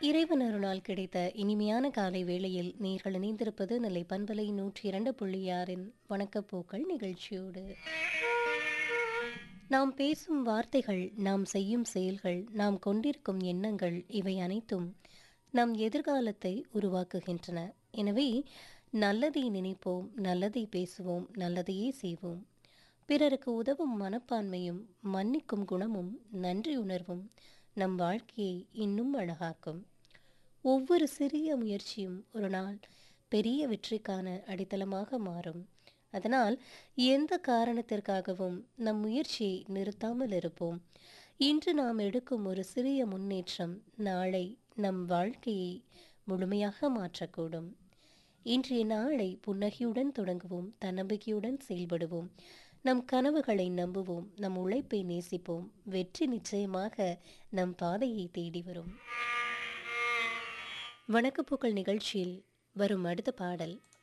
இறைவன் அருளால் கிடைத்த இனிமையான காலை வேளையில் நீங்கள் இணைந்திருப்பது நெல்லை பண்பலை நூற்றி இரண்டு புள்ளி ஆறின் வணக்கப்பூக்கள் நிகழ்ச்சியோடு நாம் பேசும் வார்த்தைகள் நாம் செய்யும் செயல்கள் நாம் கொண்டிருக்கும் எண்ணங்கள் இவை அனைத்தும் நம் எதிர்காலத்தை உருவாக்குகின்றன எனவே நல்லதை நினைப்போம் நல்லதை பேசுவோம் நல்லதையே செய்வோம் பிறருக்கு உதவும் மனப்பான்மையும் மன்னிக்கும் குணமும் நன்றி உணர்வும் நம் வாழ்க்கையை இன்னும் அழகாக்கும் ஒவ்வொரு சிறிய முயற்சியும் ஒரு நாள் பெரிய வெற்றிக்கான அடித்தளமாக மாறும் அதனால் எந்த காரணத்திற்காகவும் நம் முயற்சியை நிறுத்தாமல் இருப்போம் இன்று நாம் எடுக்கும் ஒரு சிறிய முன்னேற்றம் நாளை நம் வாழ்க்கையை முழுமையாக மாற்றக்கூடும் இன்றைய நாளை புன்னகையுடன் தொடங்குவோம் தன்னம்பிக்கையுடன் செயல்படுவோம் நம் கனவுகளை நம்புவோம் நம் உழைப்பை நேசிப்போம் வெற்றி நிச்சயமாக நம் பாதையை தேடி வரும் வணக்கப்பூக்கள் நிகழ்ச்சியில் வரும் அடுத்த பாடல்